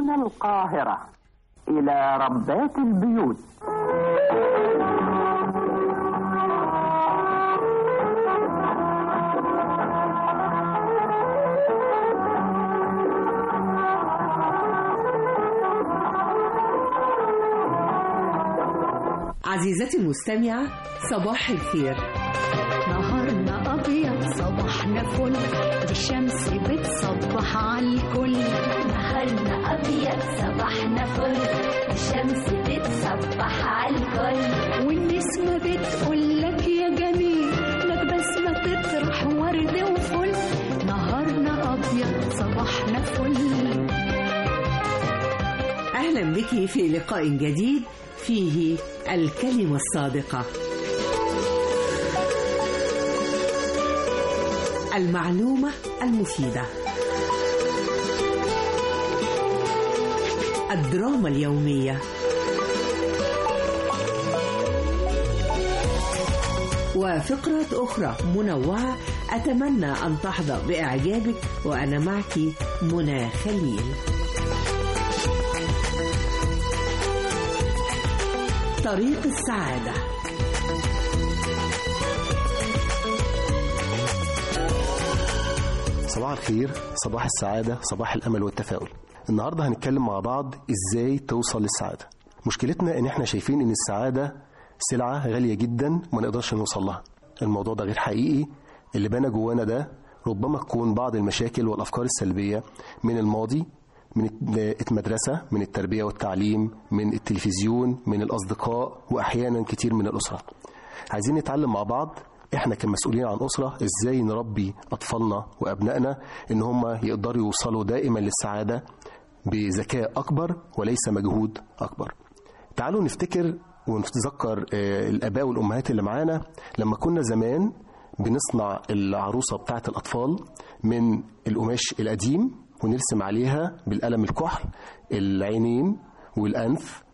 هنا القاهرة إلى ربات البيوت عزيزتي المستمعة صباح الخير نهارنا أبيض صباحنا فل دي الشمس بتصبح على الكل نهارنا أبيض صباحنا فل الشمس بتصبح على الكل والنسمة بتقول لك يا جميل لك بسمة تطرح ورد وفل نهارنا أبيض صباحنا فل أهلا بك في لقاء جديد فيه الكلمة الصادقة المعلومة المفيدة الدراما اليومية وفقرة أخرى منوعة أتمنى أن تحظى بإعجابك وأنا معك منى خليل طريق السعادة صباح الخير صباح السعادة صباح الأمل والتفاؤل النهاردة هنتكلم مع بعض إزاي توصل للسعادة مشكلتنا إن إحنا شايفين إن السعادة سلعة غالية جدا وما نقدرش نوصل لها الموضوع ده غير حقيقي اللي بنى جوانا ده ربما تكون بعض المشاكل والأفكار السلبية من الماضي من المدرسة من التربية والتعليم من التلفزيون من الأصدقاء وأحيانا كتير من الأسرة عايزين نتعلم مع بعض احنا كمسؤولين عن أسرة ازاي نربي أطفالنا وأبنائنا ان هم يقدروا يوصلوا دائما للسعادة بذكاء أكبر وليس مجهود أكبر تعالوا نفتكر ونتذكر آه، الآباء والأمهات اللي معانا لما كنا زمان بنصنع العروسة بتاعة الأطفال من القماش القديم ونرسم عليها بالقلم الكحل العينين والأنف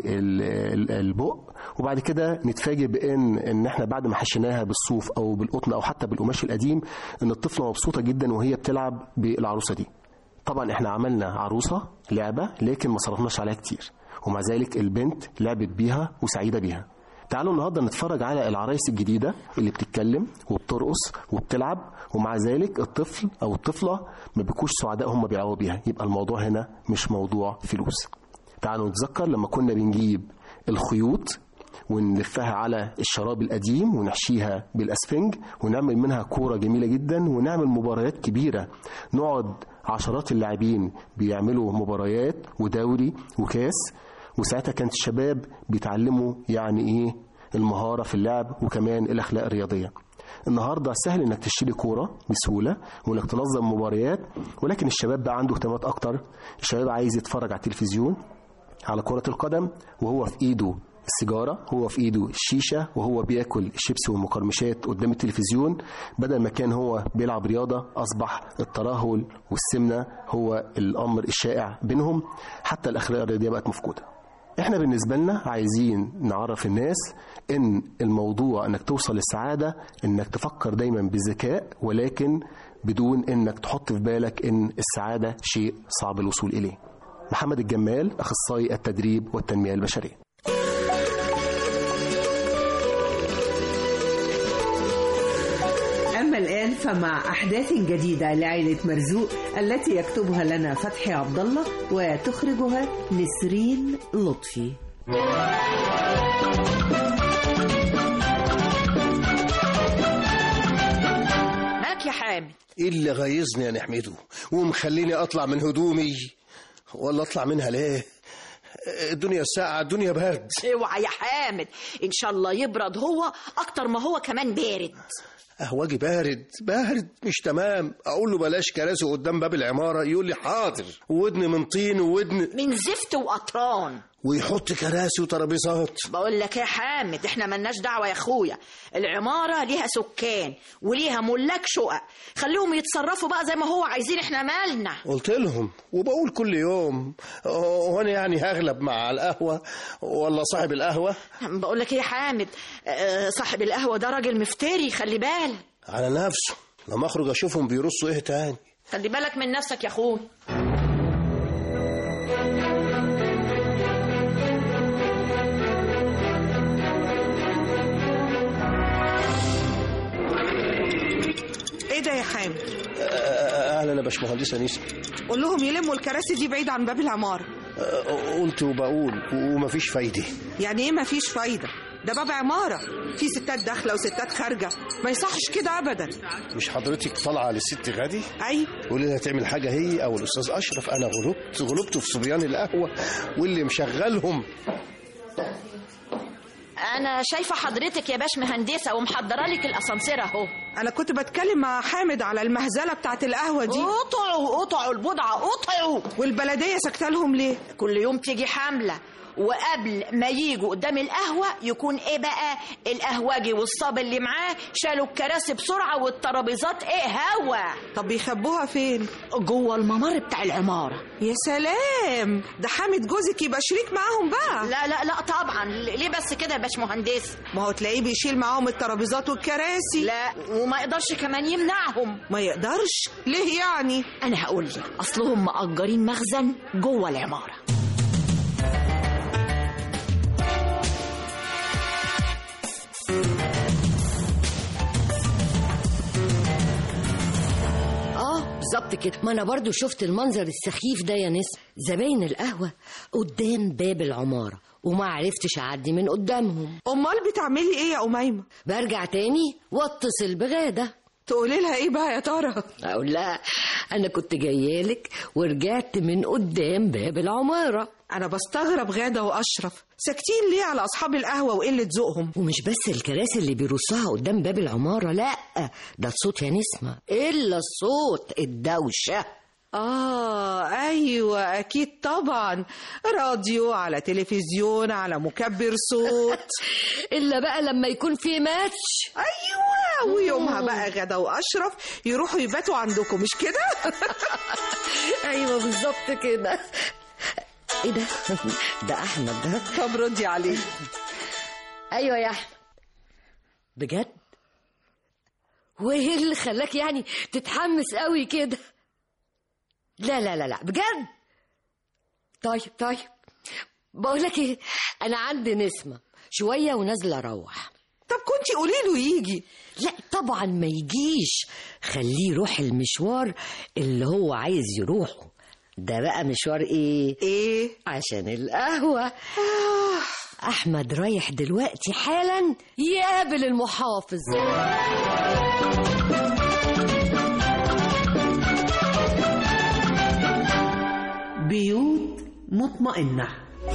والبق وبعد كده نتفاجئ بان ان احنا بعد ما حشيناها بالصوف او بالقطن او حتى بالقماش القديم ان الطفله مبسوطه جدا وهي بتلعب بالعروسه دي طبعا احنا عملنا عروسه لعبه لكن ما صرفناش عليها كتير ومع ذلك البنت لعبت بيها وسعيده بيها تعالوا النهارده نتفرج على العرايس الجديده اللي بتتكلم وبترقص وبتلعب ومع ذلك الطفل او الطفله ما بيكونش سعداء هم بيلعبوا بيها يبقى الموضوع هنا مش موضوع فلوس تعالوا نتذكر لما كنا بنجيب الخيوط ونلفها على الشراب القديم ونحشيها بالاسفنج ونعمل منها كوره جميله جدا ونعمل مباريات كبيره نقعد عشرات اللاعبين بيعملوا مباريات ودوري وكاس وساعتها كانت الشباب بيتعلموا يعني ايه المهاره في اللعب وكمان الاخلاق الرياضيه النهارده سهل انك تشتري كوره بسهوله وانك تنظم مباريات ولكن الشباب بقى عنده اهتمامات اكتر الشباب عايز يتفرج على التلفزيون على كرة القدم وهو في ايده السيجارة هو في ايده الشيشة وهو بياكل الشيبسي والمقرمشات قدام التلفزيون بدل ما كان هو بيلعب رياضة أصبح الترهل والسمنة هو الأمر الشائع بينهم حتى الأخلاق الرياضية بقت مفقودة احنا بالنسبة لنا عايزين نعرف الناس ان الموضوع انك توصل للسعادة انك تفكر دايما بذكاء ولكن بدون انك تحط في بالك ان السعادة شيء صعب الوصول اليه محمد الجمال اخصائي التدريب والتنمية البشرية أما الآن فمع أحداث جديدة لعائلة مرزوق التي يكتبها لنا فتحي عبد الله وتخرجها نسرين لطفي معاك يا حامد ايه اللي غيظني يا نحمده ومخليني اطلع من هدومي ولا اطلع منها ليه الدنيا ساقعة الدنيا برد اوعى يا حامد ان شاء الله يبرد هو اكتر ما هو كمان بارد قهوجي بارد بارد مش تمام اقول له بلاش كراسي قدام باب العمارة يقول لي حاضر ودن من طين وودن من زفت وقطران ويحط كراسي وترابيزات بقول لك يا حامد احنا ملناش دعوه يا اخويا العماره ليها سكان وليها ملاك شقق خليهم يتصرفوا بقى زي ما هو عايزين احنا مالنا قلت لهم وبقول كل يوم هو انا يعني هغلب مع القهوة ولا صاحب القهوة بقول لك ايه يا حامد اه، صاحب القهوه ده راجل مفتري خلي بالك على نفسه لما اخرج اشوفهم بيرصوا ايه تاني خلي بالك من نفسك يا اخويا باشمهندسه نيسا قول لهم يلموا الكراسي دي بعيد عن باب العمارة أه، قلت وبقول ومفيش فايده يعني ايه مفيش فايدة ده باب عمارة في ستات داخلة وستات خارجة ما يصحش كده أبدا مش حضرتك طالعه للست غادي أي قولي لها تعمل حاجه هي او الاستاذ اشرف انا غلبت غلبت في صبيان القهوه واللي مشغلهم انا شايفه حضرتك يا باش مهندسه ومحضره لك الاسانسير اهو أنا كنت بتكلم مع حامد على المهزلة بتاعت القهوة دي قطعوا قطعوا البضعه قطعوا والبلدية سكتة لهم ليه كل يوم تيجي حمله وقبل ما يجوا قدام القهوة يكون ايه بقى القهوجي والصاب اللي معاه شالوا الكراسي بسرعة والترابيزات ايه هوا طب بيخبوها فين جوه الممر بتاع العمارة يا سلام ده حامد جوزك يبقى شريك معاهم بقى لا لا لا طبعا ليه بس كده يا باش مهندس ما هو تلاقيه بيشيل معاهم الترابيزات والكراسي لا وما يقدرش كمان يمنعهم ما يقدرش ليه يعني انا هقول لك اصلهم مأجرين مخزن جوه العمارة اه بالظبط كده ما انا برضو شفت المنظر السخيف ده يا ناس زباين القهوة قدام باب العمارة وما عرفتش اعدي من قدامهم امال بتعملي ايه يا اميمه برجع تاني واتصل بغادة تقولي لها ايه بقى يا ترى اقول لها انا كنت جايالك ورجعت من قدام باب العمارة انا بستغرب غاده واشرف ساكتين ليه على اصحاب القهوه وقله ذوقهم ومش بس الكراسي اللي بيرصها قدام باب العمارة لا ده الصوت يا نسمة إلا الصوت الدوشة اه ايوه اكيد طبعا راديو على تلفزيون على مكبر صوت إلا بقى لما يكون في ماتش ايوه ويومها بقى غدا واشرف يروحوا يباتوا عندكم مش كده أيوة بالظبط كده إيه ده؟ ده أحمد ده طب ردي عليه أيوة يا أحمد بجد؟ وإيه اللي خلاك يعني تتحمس قوي كده؟ لا لا لا لا بجد؟ طيب طيب بقولك إيه أنا عندي نسمة شوية ونازلة أروح طب كنتي قولي له يجي لا طبعا ما يجيش خليه يروح المشوار اللي هو عايز يروحه ده بقى مشوار ايه ايه عشان القهوة أحمد رايح دلوقتي حالا يقابل المحافظ بيوت مطمئنة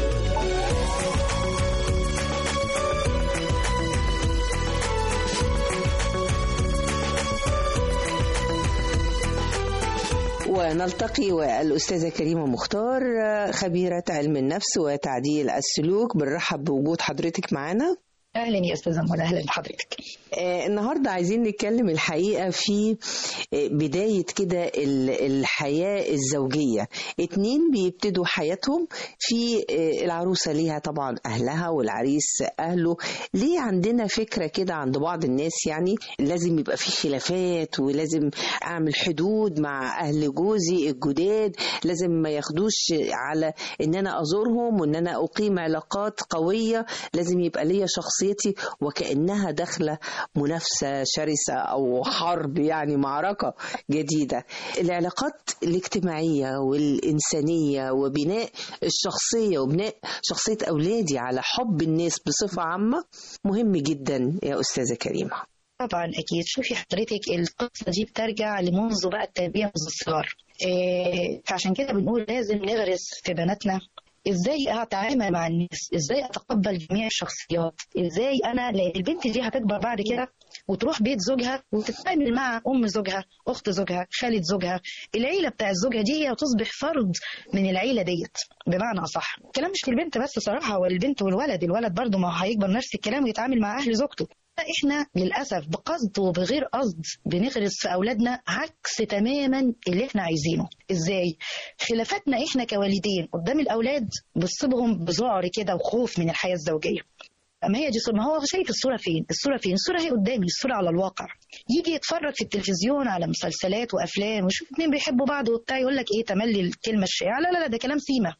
ونلتقي والأستاذة كريمة مختار خبيرة علم النفس وتعديل السلوك بنرحب بوجود حضرتك معنا اهلا يا استاذه منى اهلا بحضرتك آه، النهارده عايزين نتكلم الحقيقه في آه، بدايه كده ال- الحياه الزوجيه اتنين بيبتدوا حياتهم في آه، العروسه ليها طبعا اهلها والعريس اهله ليه عندنا فكره كده عند بعض الناس يعني لازم يبقى في خلافات ولازم اعمل حدود مع اهل جوزي الجداد لازم ما ياخدوش على ان انا ازورهم وان انا اقيم علاقات قويه لازم يبقى ليا شخصيتي وكانها داخله منافسه شرسه او حرب يعني معركه جديده العلاقات الاجتماعيه والانسانيه وبناء الشخصيه وبناء شخصيه اولادي على حب الناس بصفه عامه مهم جدا يا استاذه كريمه طبعا اكيد شوفي حضرتك القصه دي بترجع لمنذ بقى التربيه منذ الصغر إيه فعشان كده بنقول لازم نغرس في بناتنا ازاي اتعامل مع الناس ازاي اتقبل جميع الشخصيات ازاي انا لان البنت دي هتكبر بعد كده وتروح بيت زوجها وتتعامل مع ام زوجها اخت زوجها خالة زوجها العيله بتاع زوجها دي هي تصبح فرد من العيله ديت بمعنى اصح الكلام مش للبنت بس صراحه هو البنت والولد الولد برضه ما هو هيكبر نفس الكلام ويتعامل مع اهل زوجته احنا للاسف بقصد وبغير قصد بنغرس في اولادنا عكس تماما اللي احنا عايزينه ازاي خلافاتنا احنا كوالدين قدام الاولاد بصبهم بذعر كده وخوف من الحياه الزوجيه ما هي دي صورة ما هو شايف الصورة فين الصورة فين الصورة هي قدامي الصورة على الواقع يجي يتفرج في التلفزيون على مسلسلات وأفلام ويشوف اتنين بيحبوا بعض وبتاع يقول لك إيه تملي الكلمة الشائعة لا لا لا ده كلام سيما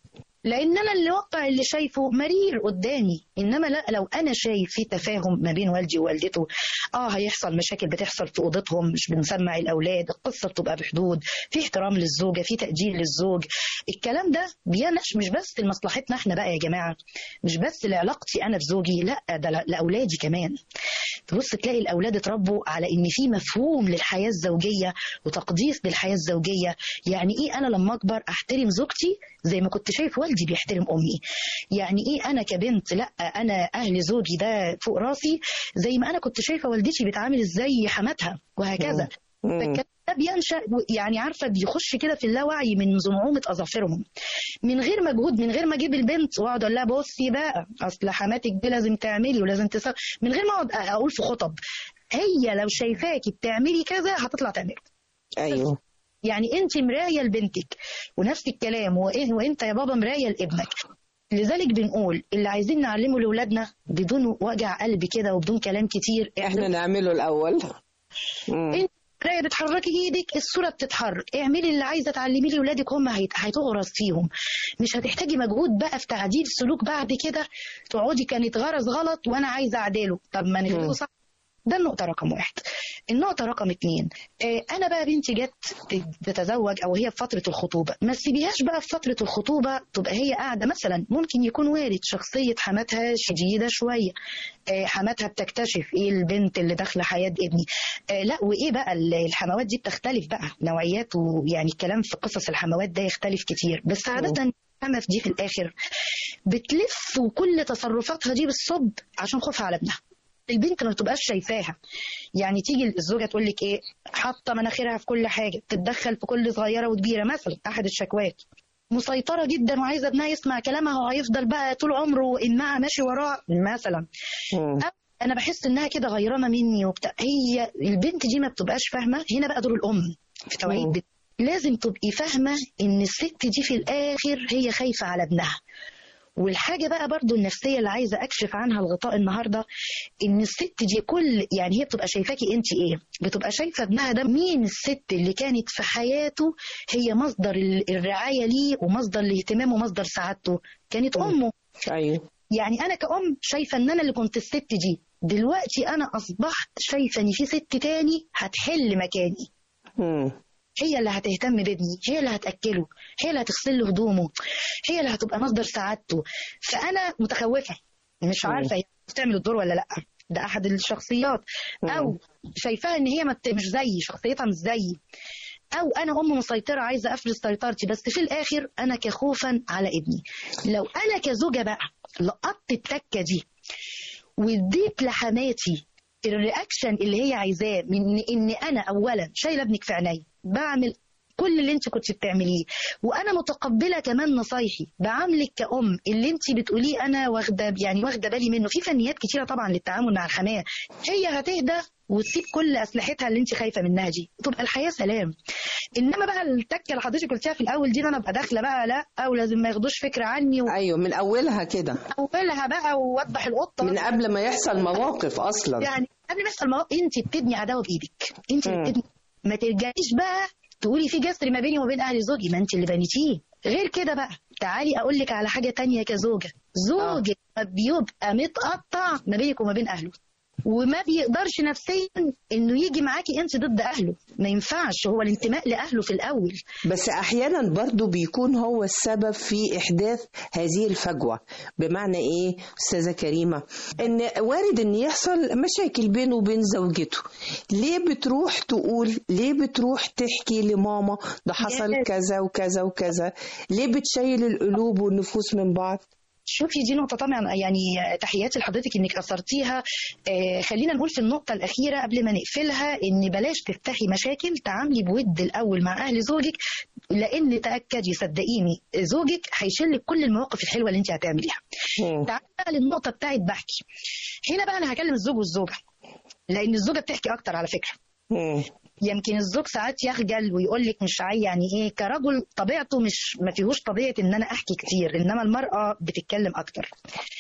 لان انا اللي واقع اللي شايفه مرير قدامي انما لا لو انا شايف في تفاهم ما بين والدي ووالدته اه هيحصل مشاكل بتحصل في اوضتهم مش بنسمع الاولاد القصه بتبقى بحدود في احترام للزوجه في تقدير للزوج الكلام ده بينش مش بس لمصلحتنا احنا بقى يا جماعه مش بس لعلاقتي انا بزوجي لا ده ل- لاولادي كمان تبص تلاقي الاولاد اتربوا على ان في مفهوم للحياه الزوجيه وتقديس للحياه الزوجيه يعني ايه انا لما اكبر احترم زوجتي زي ما كنت شايف والدي بيحترم امي يعني ايه انا كبنت لا انا اهل زوجي ده فوق راسي زي ما انا كنت شايفه والدتي بتعامل ازاي حماتها وهكذا فالكلام ده بينشا يعني عارفه بيخش كده في اللاوعي من زمعومه اظافرهم من غير مجهود من غير ما اجيب البنت واقعد اقول لها بصي بقى اصل حماتك دي لازم تعملي ولازم تسوي من غير ما اقعد اقول في خطب هي لو شايفاكي بتعملي كذا هتطلع تعمل ايوه يعني انت مرايه لبنتك ونفس الكلام وإيه- وانت يا بابا مرايه لابنك لذلك بنقول اللي عايزين نعلمه لاولادنا بدون وجع قلب كده وبدون كلام كتير احنا نعمله الاول مم. انت مرايه بتحركي ايدك الصوره بتتحرك اعملي اللي عايزه تعلميه لاولادك هم هيت- هيتغرس فيهم مش هتحتاجي مجهود بقى في تعديل سلوك بعد كده تقعدي كان اتغرس غلط وانا عايزه اعدله طب ما نغلقه صح ده النقطة رقم واحد النقطة رقم اتنين آه أنا بقى بنتي جت تتزوج أو هي في فترة الخطوبة ما تسيبيهاش بقى في فترة الخطوبة تبقى هي قاعدة مثلا ممكن يكون وارد شخصية حماتها شديدة شوية آه حماتها بتكتشف إيه البنت اللي داخلة حياة ابني آه لا وإيه بقى ال- الحموات دي بتختلف بقى نوعيات ويعني الكلام في قصص الحموات ده يختلف كتير بس عادة الحما في دي في الآخر بتلف وكل تصرفاتها دي بالصب عشان خوفها على ابنها البنت ما بتبقاش شايفاها يعني تيجي الزوجه تقول لك ايه حاطه مناخيرها في كل حاجه تتدخل في كل صغيره وكبيره مثلا احد الشكوات مسيطره جدا وعايزه ابنها يسمع كلامها وهيفضل بقى طول عمره انها ماشي وراه مثلا أو انا بحس انها كده غيرانه مني وبتاع هي البنت دي ما بتبقاش فاهمه هنا بقى دور الام في توعيه بنت لازم تبقي فاهمه ان الست دي في الاخر هي خايفه على ابنها والحاجة بقى برضو النفسية اللي عايزة أكشف عنها الغطاء النهاردة إن الست دي كل يعني هي بتبقى شايفاكي أنت إيه بتبقى شايفة ابنها ده مين الست اللي كانت في حياته هي مصدر ال- الرعاية ليه ومصدر الاهتمام ومصدر سعادته كانت أمه ايوه يعني أنا كأم شايفة إن أنا اللي كنت الست دي دلوقتي أنا أصبحت شايفة إن في ست تاني هتحل مكاني مم. هي اللي هتهتم بابني هي اللي هتأكله هي اللي هتغسل له هدومه هي اللي هتبقى مصدر سعادته فأنا متخوفة مش عارفة هي بتعمل الدور ولا لأ ده أحد الشخصيات أو شايفاها إن هي مت- مش زيي شخصيتها مش زيي أو أنا أم مسيطرة عايزة أفرض سيطرتي بس في الآخر أنا كخوفا على ابني لو أنا كزوجة بقى لقطت التكة دي واديت لحماتي الرياكشن اللي هي عايزاه من ان انا اولا شايله ابنك في عيني بعمل كل اللي انت كنت بتعمليه وانا متقبله كمان نصايحي بعاملك كأم اللي انت بتقوليه انا واخده يعني واخده بالي منه في فنيات كتيره طبعا للتعامل مع الحماه هي هتهدى وتسيب كل اسلحتها اللي انت خايفه منها دي تبقى الحياه سلام انما بقى التكه اللي حضرتك قلتيها في الاول دي إن انا ابقى داخله بقى لا او لازم ما ياخدوش فكره عني و... ايوه من اولها كده اولها بقى واذبح القطه من قبل ما يحصل مواقف اصلا يعني قبل ما يحصل مواقف انت بتبني عداوه بايدك انت اللي مم. بتبني ما ترجعيش بقى تقولي في جسر ما بيني وما بين اهل زوجي ما انت اللي بنيتيه غير كده بقى تعالي اقول لك على حاجه تانية كزوجه زوجك بيبقى متقطع ما بينك وما بين اهله وما بيقدرش نفسيا انه يجي معاكي انت ضد اهله ما ينفعش هو الانتماء لاهله في الاول بس احيانا برضو بيكون هو السبب في احداث هذه الفجوه بمعنى ايه استاذه كريمه ان وارد ان يحصل مشاكل بينه وبين زوجته ليه بتروح تقول ليه بتروح تحكي لماما ده حصل يا- كذا وكذا وكذا ليه بتشيل القلوب والنفوس من بعض شوفي دي نقطة طبعا يعني تحياتي لحضرتك انك اثرتيها آه خلينا نقول في النقطة الأخيرة قبل ما نقفلها ان بلاش تفتحي مشاكل تعاملي بود الأول مع أهل زوجك لأن تأكدي صدقيني زوجك هيشيلك كل المواقف الحلوة اللي انت هتعمليها. تعالي بقى للنقطة بتاعت بحكي. هنا بقى أنا هكلم الزوج والزوجة لأن الزوجة بتحكي أكتر على فكرة. يمكن الزوج ساعات يخجل ويقول لك مش عاي يعني ايه كرجل طبيعته مش ما فيهوش طبيعه ان انا احكي كتير انما المراه بتتكلم اكتر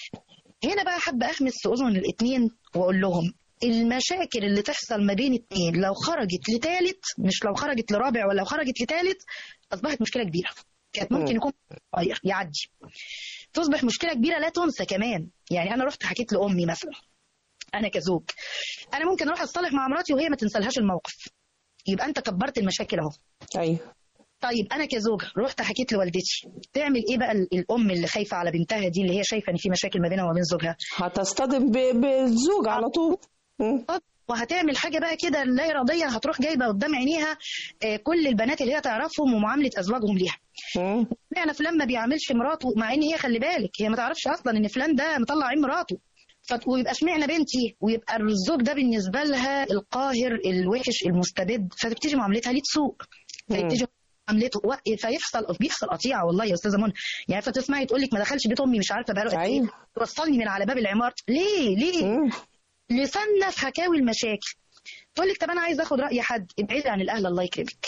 هنا بقى حابه اهمس في اذن الاثنين واقول لهم المشاكل اللي تحصل ما بين اتنين لو خرجت لتالت مش لو خرجت لرابع ولا لو خرجت لتالت اصبحت مشكله كبيره كانت ممكن يكون صغير يعدي تصبح مشكله كبيره لا تنسى كمان يعني انا رحت حكيت لامي مثلا انا كزوج انا ممكن اروح اتصالح مع مراتي وهي ما تنسالهاش الموقف يبقى انت كبرت المشاكل اهو ايوه طيب انا كزوجه رحت حكيت لوالدتي تعمل ايه بقى ال- الام اللي خايفه على بنتها دي اللي هي شايفه ان في مشاكل ما بينها وما بين زوجها هتصطدم ب- بالزوج على طول مم. وهتعمل حاجه بقى كده لا اراديه هتروح جايبه قدام عينيها آه، كل البنات اللي هي تعرفهم ومعامله ازواجهم ليها مم. يعني فلان ما بيعاملش مراته مع ان هي خلي بالك هي ما تعرفش اصلا ان فلان ده مطلع عين مراته فت- ويبقى اشمعنى بنتي ويبقى الزوج ده بالنسبه لها القاهر الوحش المستبد فتبتدي معاملتها ليه تسوء فيبتدي معاملته و- فيحصل بيحصل قطيعه والله يا استاذه منى يعني فتسمعي تقول لك ما دخلش بيت امي مش عارفه بقاله قد ايه توصلني من على باب العماره ليه ليه لسنا في حكاوي المشاكل تقول لك طب انا عايز اخد راي حد ابعدي عن الاهل الله يكرمك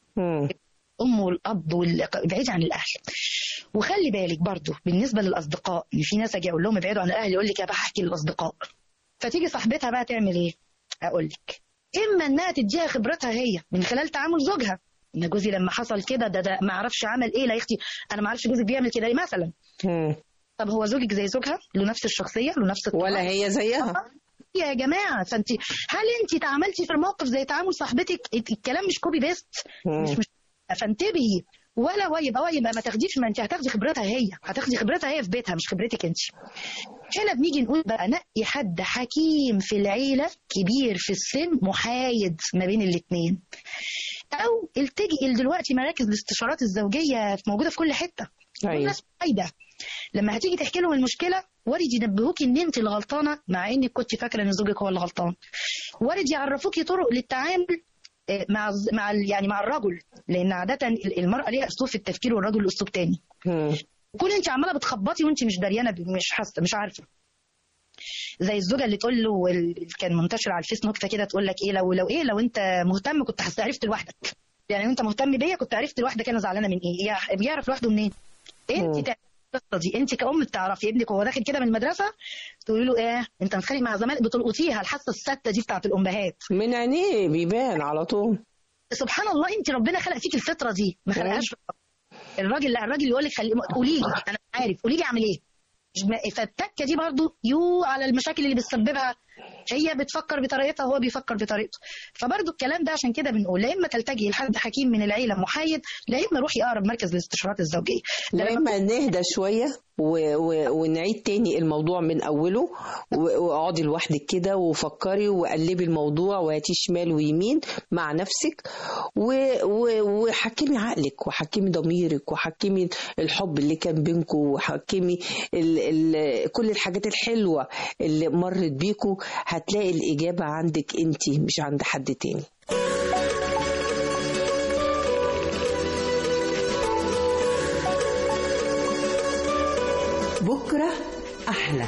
الام والاب وال... ابعدي عن الاهل وخلي بالك برضو بالنسبه للاصدقاء ان في ناس اجي اقول لهم ابعدوا عن الاهل يقول لك يا بحكي للاصدقاء فتيجي صاحبتها بقى تعمل ايه اقول لك اما انها تديها خبرتها هي من خلال تعامل زوجها ان جوزي لما حصل كده ده ده ما اعرفش عمل ايه لا يا اختي انا ما اعرفش جوزك بيعمل كده ليه مثلا طب هو زوجك زي زوجها له نفس الشخصيه له نفس الطباع ولا هي زيها يا جماعه فانت هل انت تعاملتي في الموقف زي تعامل صاحبتك الكلام مش كوبي بيست مش مش فانتبهي ولا هو يبقى هو يبقى ما تاخديش ما انت هتاخدي خبرتها هي هتاخدي خبرتها هي في بيتها مش خبرتك انت هنا بنيجي نقول بقى نقي حد حكيم في العيله كبير في السن محايد ما بين الاثنين او التجئي دلوقتي مراكز الاستشارات الزوجيه موجوده في كل حته أيوة. الناس فايده لما هتيجي تحكي لهم المشكله وارد ينبهوك ان انت الغلطانه مع انك كنت فاكره ان زوجك هو اللي غلطان وارد يعرفوكي طرق للتعامل آه، مع الز- مع ال- يعني مع الرجل لان عاده ال- المراه ليها اسلوب في التفكير والرجل له اسلوب تاني كون انت عماله بتخبطي وانت مش دريانه ب- مش حاسه مش عارفه زي الزوجه اللي تقول له وال- كان منتشر على الفيس نكته كده تقول لك ايه لو لو ايه لو انت مهتم كنت حس- عرفت لوحدك يعني انت مهتم بيا كنت عرفت لوحدك انا زعلانه من ايه يا- بيعرف لوحده منين انت تعملي القصه دي انت كأم بتعرفي ابنك وهو داخل كده من المدرسه تقولي له ايه انت متخانق مع زمالك بتلقطيها الحاسه السادسه دي بتاعت الامهات من عينيه بيبان على طول سبحان الله انت ربنا خلق فيك الفطره دي ما خلقهاش في الراجل لا الراجل يقول لك خلي قولي لي انا عارف قولي لي اعمل ايه مش م- فالتكه دي برضو يو على المشاكل اللي بتسببها هي بتفكر بطريقتها وهو بيفكر بطريقته فبرضو الكلام ده عشان كده بنقول لا اما تلتجي لحد حكيم من العيله محايد لا اما روحي اقرب مركز للاستشارات الزوجيه لا اما نهدى شويه و... و... ونعيد تاني الموضوع من اوله و- واقعدي لوحدك كده وفكري وقلبي الموضوع وهاتي شمال ويمين مع نفسك و... و... وحكمي عقلك وحكمي ضميرك وحكمي الحب اللي كان بينكم وحكمي ال... ال... كل الحاجات الحلوه اللي مرت بيكم هتلاقي الاجابه عندك انت مش عند حد تاني بكرة أحلى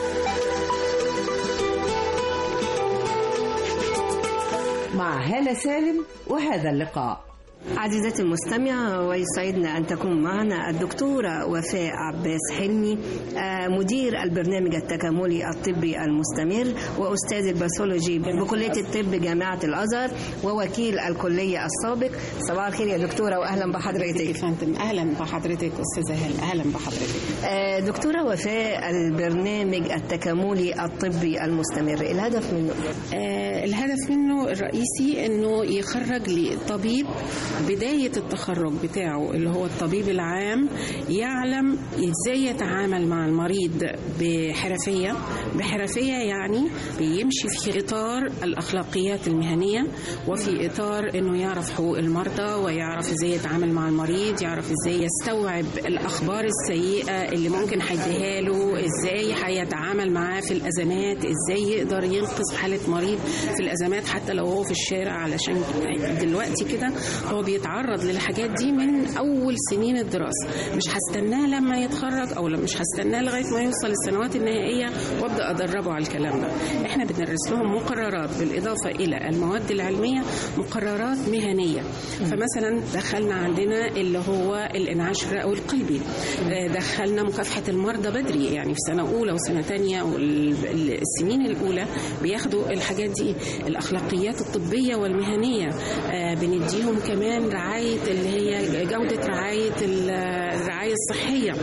مع هالة سالم وهذا اللقاء عزيزتي المستمعة ويسعدنا أن تكون معنا الدكتورة وفاء عباس حلمي آه، مدير البرنامج التكاملي الطبي المستمر وأستاذ الباثولوجي بكلية الطب جامعة الأزهر ووكيل الكلية السابق صباح الخير يا دكتورة وأهلا بحضرتك فندم أهلا بحضرتك أستاذة هال أهلا بحضرتك آه، دكتورة وفاء البرنامج التكاملي الطبي المستمر الهدف منه آه الهدف منه الرئيسي انه يخرج للطبيب بداية التخرج بتاعه اللي هو الطبيب العام يعلم ازاي يتعامل مع المريض بحرفية بحرفية يعني بيمشي في إطار الأخلاقيات المهنية وفي إطار انه يعرف حقوق المرضى ويعرف ازاي يتعامل مع المريض يعرف ازاي يستوعب الأخبار السيئة اللي ممكن هيديها له ازاي هيتعامل معاه في الأزمات ازاي يقدر ينقذ حالة مريض في الأزمات حتى لو هو في الشارع علشان دلوقتي كده هو بيتعرض للحاجات دي من أول سنين الدراسة مش هستناه لما يتخرج أو مش هستناه لغاية ما يوصل السنوات النهائية وأبدأ أدربه على الكلام ده احنا بندرس لهم مقررات بالإضافة إلى المواد العلمية مقررات مهنية فمثلا دخلنا عندنا اللي هو الإنعاش الرئوي القلبي آه، دخلنا مكافحة المرضى بدري يعني في سنة أولى وسنة تانية والسنين الأولى بياخدوا الحاجات دي الأخلاقيات الطبية والمهنية آه، بنديهم كمان كمان رعايه اللي هي جوده رعايه ال- الرعايه الصحيه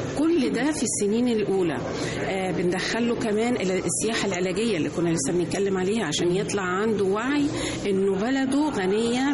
كل ده في السنين الاولى آه بندخله كمان ال- السياحه العلاجيه اللي كنا لسه بنتكلم عليها عشان يطلع عنده وعي انه بلده غنيه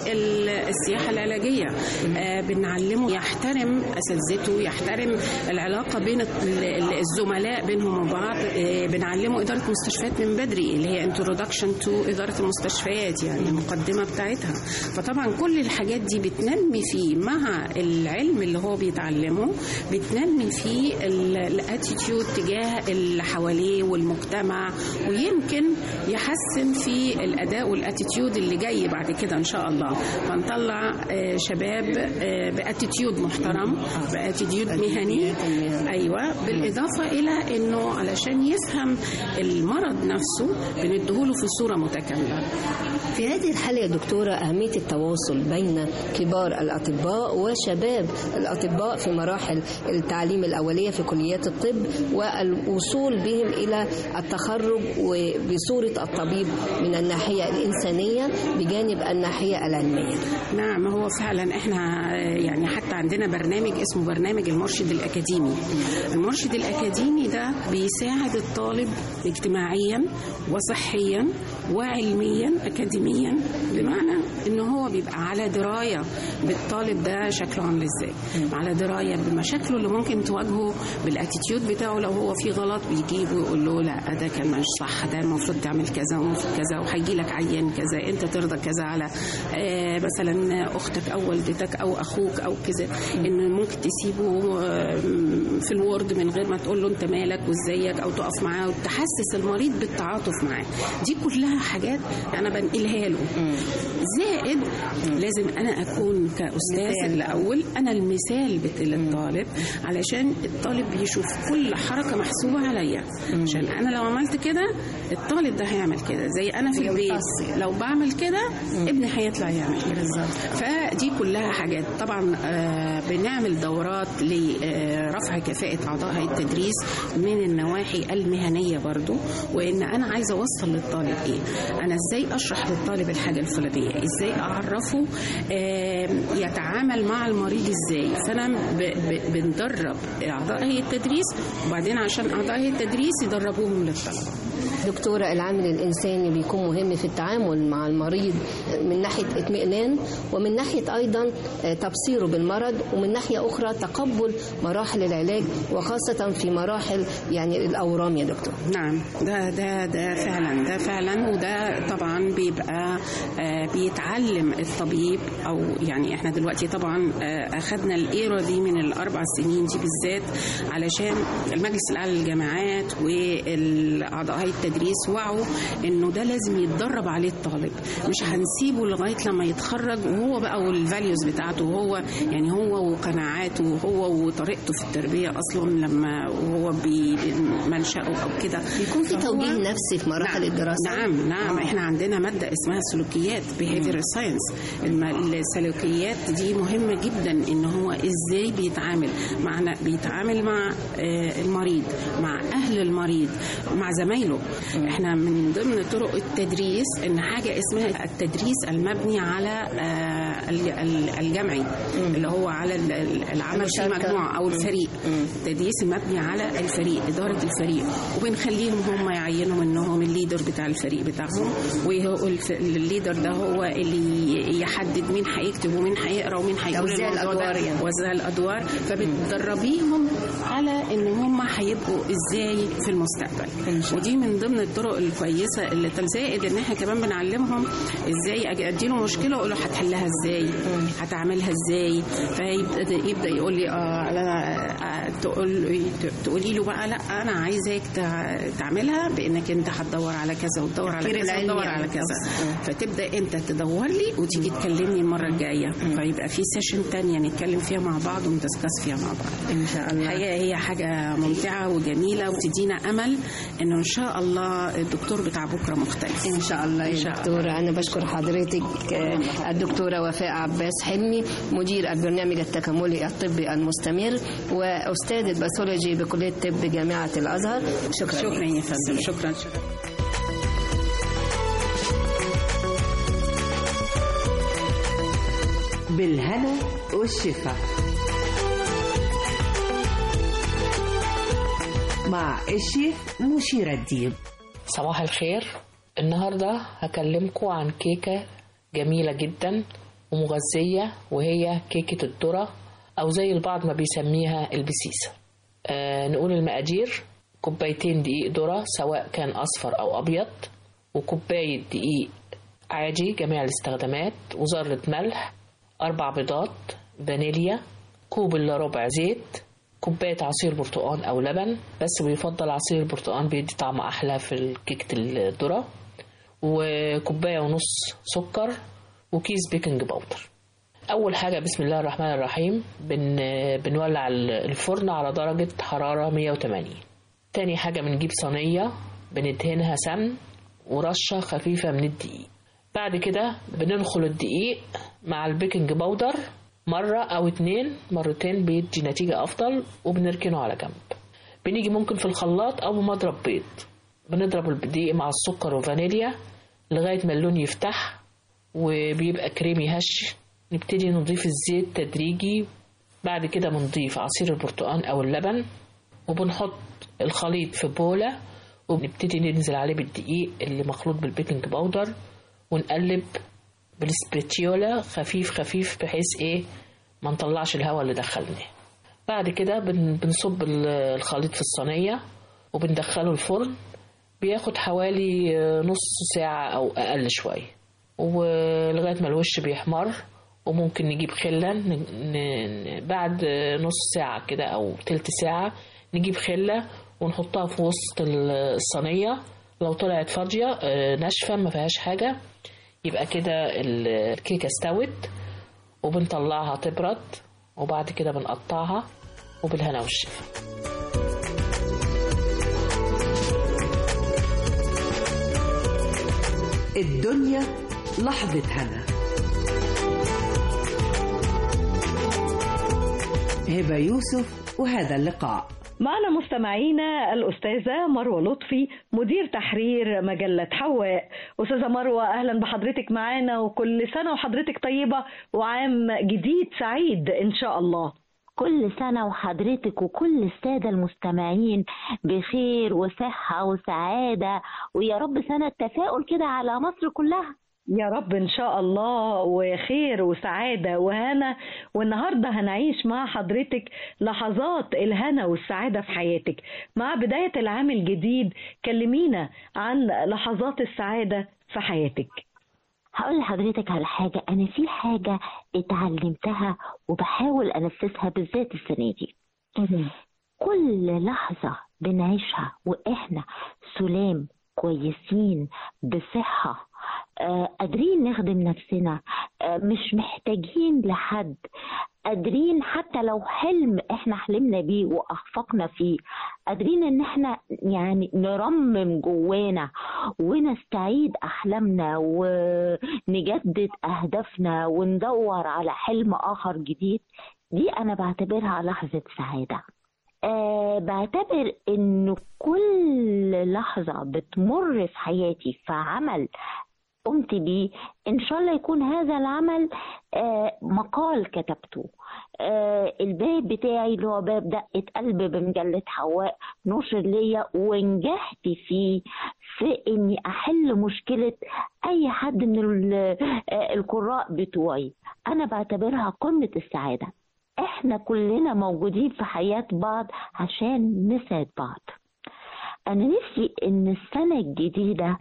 بالسياحه العلاجيه آه بنعلمه يحترم اساتذته يحترم العلاقه بين ال- ال- الزملاء بينهم وبعض آه بنعلمه اداره مستشفيات من بدري اللي هي انترودكشن تو اداره المستشفيات يعني المقدمه بتاعتها فطبعا كل الحاجات دي بتنمي فيه مع العلم اللي هو بيتعلمه بتنمي فيه الاتيتيود تجاه اللي حواليه والمجتمع ويمكن يحسن في الاداء والاتيتيود اللي جاي بعد كده ان شاء الله فنطلع آه، شباب آه، باتيتيود محترم باتيتيود مهني ايوه بالاضافه الى انه علشان يفهم المرض نفسه بنديهوله في صوره متكامله في هذه الحالة يا دكتورة أهمية التواصل بين كبار الأطباء وشباب الأطباء في مراحل التعليم الأولية في كليات الطب والوصول بهم إلى التخرج وبصورة الطبيب من الناحية الإنسانية بجانب الناحية العلمية نعم هو فعلا احنا يعني حتى عندنا برنامج اسمه برنامج المرشد الاكاديمي المرشد الاكاديمي ده بيساعد الطالب اجتماعيا وصحيا وعلميا اكاديميا بمعنى ان هو بيبقى على درايه بالطالب ده شكله عامل ازاي على درايه بمشاكله اللي ممكن تواجهه بالاتيتيود بتاعه لو هو في غلط بيجيبه ويقول له لا ده كان مش صح ده المفروض تعمل كذا ومفروض كذا وهيجي لك عيان كذا انت ترضى كذا على آه مثلا اختك او والدتك او اخوك او كذا ان ممكن تسيبه آه، في الورد من غير ما تقول له انت مالك وازيك او تقف معاه وتحسس المريض بالتعاطف معاه دي كلها حاجات انا بنقلها له زائد لازم انا اكون كاستاذ الاول انا المثال بت- للطالب علشان الطالب يشوف كل حركه محسوبه عليا عشان انا لو عملت كده الطالب ده هيعمل كده زي انا في البيت لو بعمل كده ابني هيطلع يعمل كده فدي كلها حاجات طبعا آه، بنعمل دورات لرفع كفاءه اعضاء هيئه التدريس من النواحي المهنيه برضو وان انا عايزه اوصل للطالب ايه انا ازاي اشرح للطالب الحاجه الفلانيه ازاي اعرفه آه، يتعامل مع المريض ازاي فانا ب- ب- بندرب اعضاء هيئه التدريس وبعدين عشان اعضاء هيئه التدريس يدربوهم للطلبه دكتورة العامل الإنساني بيكون مهم في التعامل مع المريض من ناحية اطمئنان ومن ناحية أيضا آه، تبصيره بالمرض ومن ناحية أخرى تقبل مراحل العلاج وخاصة في مراحل يعني الأورام يا دكتور نعم ده ده ده فعلا ده فعلا وده طبعا بيبقى آه، بيتعلم الطبيب او يعني احنا دلوقتي طبعا آه، اخذنا الايرا دي من الاربع سنين دي بالذات علشان المجلس الاعلى للجامعات والاعضاء هيئه التدريس وعوا انه ده لازم يتدرب عليه الطالب مش هنسيبه لغايه لما يتخرج وهو بقى والفاليوز بتاعته وهو يعني هو وقناعاته وهو وطريقته في التربيه اصلا لما وهو بمنشأه او كده بيكون في توجيه نفسي في مراحل نعم الدراسة نعم نعم آه. احنا عندنا ماده اسمها سلوكيات behavioral science الم- السلوكيات دي مهمه جدا ان هو ازاي بيتعامل مع بيتعامل مع آه، المريض مع اهل المريض مع زمايله احنا من ضمن طرق التدريس ان حاجه اسمها التدريس المبني على آه، ال- ال- الجمعي اللي هو على ال- ال- العمل في المشاركة. مجموعه او الفريق التدريس المبني على الفريق اداره الفريق وبنخليهم هم يعينوا منهم الليدر بتاع الفريق بتاعهم والليدر ده هو اللي يحدد مين هيكتب ومين هيقرا ومين هيقول توزيع الموضوع الأدوار ده يعني. وزع الادوار فبتدربيهم على ان هم هيبقوا ازاي في المستقبل ودي من ضمن الطرق الكويسه اللي زائد ان احنا كمان بنعلمهم ازاي أجي اديله مشكله واقول له هتحلها ازاي هتعملها ازاي فيبدا يبدا يقول لي اه لا آه، تقول تقولي له بقى لا انا عايزاك تع- تعملها بانك انت هتدور على كذا وتدور على التفكير كذا العلمي وتدور يعني. على كذا فتبدا انت تدور لي وتيجي تكلمني المره الجايه فيبقى في سيشن تانية نتكلم فيها مع بعض وندسكس فيها مع بعض ان شاء الله الحقيقه هي حاجه ممتعه وجميله وتدينا امل انه ان شاء الله الدكتور بتاع بكره مختلف ان شاء الله إن يا شاء الله. دكتورة أنا بشكر حضرتك آه، الدكتورة وفاء عباس حلمي مدير البرنامج التكاملي الطبي المستمر وأستاذ الباثولوجي بكلية طب جامعة الأزهر شكرا شكرا يا فندم شكرا شكرا بالهنا والشفا مع الشيف مشير الدين صباح الخير النهاردة هكلمكم عن كيكة جميلة جدا ومغذية وهي كيكة الذرة أو زي البعض ما بيسميها البسيسة آه نقول المقادير كوبايتين دقيق ذرة سواء كان أصفر أو أبيض وكوباية دقيق عادي جميع الاستخدامات وذرة ملح أربع بيضات فانيليا كوب إلا ربع زيت كوباية عصير برتقان أو لبن بس بيفضل عصير البرتقان بيدي طعم أحلى في كيكة الذرة وكوباية ونص سكر وكيس بيكنج باودر أول حاجة بسم الله الرحمن الرحيم بن بنولع الفرن على درجة حرارة 180 تاني حاجة بنجيب صينية بندهنها سمن ورشة خفيفة من الدقيق بعد كده بننخل الدقيق مع البيكنج باودر مرة أو اتنين مرتين بيدي نتيجة أفضل وبنركنه على جنب بنيجي ممكن في الخلاط أو بمضرب بيض بنضرب الدقيق مع السكر وفانيليا لغاية ما اللون يفتح وبيبقى كريمي هش نبتدي نضيف الزيت تدريجي بعد كده بنضيف عصير البرتقال أو اللبن وبنحط الخليط في بولة وبنبتدي ننزل عليه بالدقيق اللي مخلوط بالبيكنج باودر ونقلب بالسبريتيولا خفيف خفيف بحيث ايه ما نطلعش الهواء اللي دخلناه بعد كده بن بنصب الخليط في الصينية وبندخله الفرن بياخد حوالي نص ساعة أو أقل شوية ولغاية ما الوش بيحمر وممكن نجيب خلة ن... ن... بعد نص ساعة كده أو تلت ساعة نجيب خلة ونحطها في وسط الصينية لو طلعت فاضية ناشفة ما فيهاش حاجة يبقى كده الكيكة استوت وبنطلعها تبرد وبعد كده بنقطعها وبالهنا والشفا الدنيا لحظة هنا هبة يوسف وهذا اللقاء معنا مستمعينا الأستاذة مروة لطفي مدير تحرير مجلة حواء أستاذة مروة أهلا بحضرتك معانا وكل سنة وحضرتك طيبة وعام جديد سعيد إن شاء الله كل سنة وحضرتك وكل السادة المستمعين بخير وصحة وسعادة ويا رب سنة تفاؤل كده على مصر كلها يا رب ان شاء الله وخير وسعاده وهنا والنهارده هنعيش مع حضرتك لحظات الهنا والسعاده في حياتك مع بدايه العام الجديد كلمينا عن لحظات السعاده في حياتك هقول لحضرتك على حاجة أنا في حاجة اتعلمتها وبحاول أنفذها بالذات السنة دي كل لحظة بنعيشها وإحنا سلام كويسين بصحة آه قادرين نخدم نفسنا آه مش محتاجين لحد قادرين حتى لو حلم احنا حلمنا بيه واخفقنا فيه قادرين ان احنا يعني نرمم جوانا ونستعيد احلامنا ونجدد اهدافنا وندور على حلم اخر جديد دي انا بعتبرها لحظة سعادة أه بعتبر ان كل لحظة بتمر في حياتي في عمل قمت بيه ان شاء الله يكون هذا العمل آه مقال كتبته آه الباب بتاعي اللي هو باب دقة قلب بمجلة حواء نشر ليا ونجحت فيه في اني احل مشكلة اي حد من آه القراء بتوعي انا بعتبرها قمة السعادة احنا كلنا موجودين في حياة بعض عشان نسعد بعض انا نفسي ان السنة الجديدة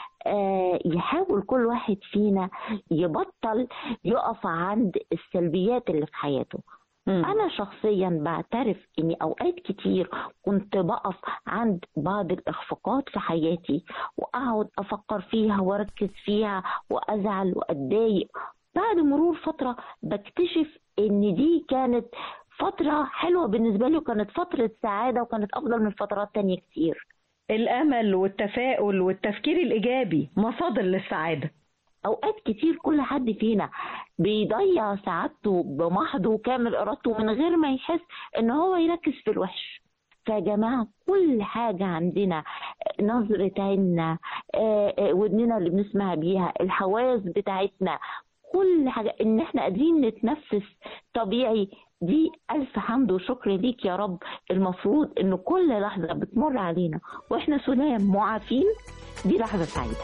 يحاول كل واحد فينا يبطل يقف عند السلبيات اللي في حياته مم. انا شخصيا بعترف اني اوقات كتير كنت بقف عند بعض الاخفاقات في حياتي واقعد افكر فيها واركز فيها وازعل واتضايق بعد مرور فتره بكتشف ان دي كانت فتره حلوه بالنسبه لي وكانت فتره سعاده وكانت افضل من فترات تانية كتير الامل والتفاؤل والتفكير الايجابي مصادر للسعاده اوقات كتير كل حد فينا بيضيع سعادته بمحض وكامل ارادته من غير ما يحس ان هو يركز في الوحش فيا جماعة كل حاجة عندنا نظرة عيننا ودننا اللي بنسمع بيها الحواس بتاعتنا كل حاجة إن إحنا قادرين نتنفس طبيعي دي ألف حمد وشكر ليك يا رب المفروض إن كل لحظة بتمر علينا وإحنا سلام معافين دي لحظة سعيدة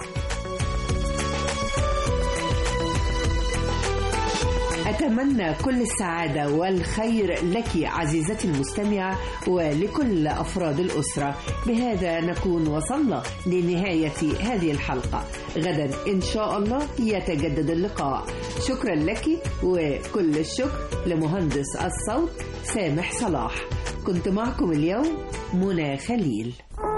أتمنى كل السعادة والخير لك عزيزتي المستمعة ولكل أفراد الأسرة بهذا نكون وصلنا لنهاية هذه الحلقة غدا إن شاء الله يتجدد اللقاء شكرا لك وكل الشكر لمهندس الصوت سامح صلاح كنت معكم اليوم منى خليل